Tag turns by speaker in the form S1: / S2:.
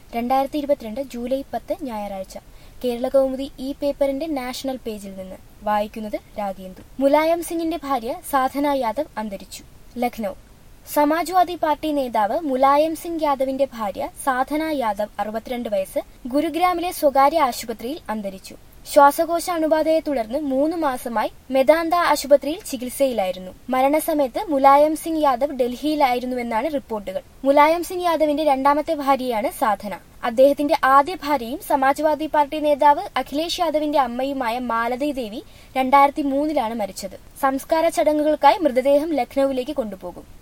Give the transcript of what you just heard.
S1: രണ്ടായിരത്തി ഇരുപത്തിരണ്ട് ജൂലൈ പത്ത് ഞായറാഴ്ച കേരള കൗമുദി ഈ പേപ്പറിന്റെ നാഷണൽ പേജിൽ നിന്ന് വായിക്കുന്നത് രാഗേന്ദു മുലായം സിംഗിന്റെ ഭാര്യ സാധന യാദവ് അന്തരിച്ചു ലഖ്നൌ സമാജ്വാദി പാർട്ടി നേതാവ് മുലായം സിംഗ് യാദവിന്റെ ഭാര്യ സാധന യാദവ് അറുപത്തിരണ്ട് വയസ്സ് ഗുരുഗ്രാമിലെ സ്വകാര്യ ആശുപത്രിയിൽ അന്തരിച്ചു ശ്വാസകോശ അണുബാധയെ തുടർന്ന് മൂന്ന് മാസമായി മെദാന്ത ആശുപത്രിയിൽ ചികിത്സയിലായിരുന്നു മരണസമയത്ത് മുലായം സിംഗ് യാദവ് ഡൽഹിയിലായിരുന്നുവെന്നാണ് റിപ്പോർട്ടുകൾ മുലായം സിംഗ് യാദവിന്റെ രണ്ടാമത്തെ ഭാര്യയാണ് സാധന അദ്ദേഹത്തിന്റെ ആദ്യ ഭാര്യയും സമാജ്വാദി പാർട്ടി നേതാവ് അഖിലേഷ് യാദവിന്റെ അമ്മയുമായ മാലതി ദേവി രണ്ടായിരത്തി മൂന്നിലാണ് മരിച്ചത് സംസ്കാര ചടങ്ങുകൾക്കായി മൃതദേഹം ലക്നൌവിലേക്ക് കൊണ്ടുപോകും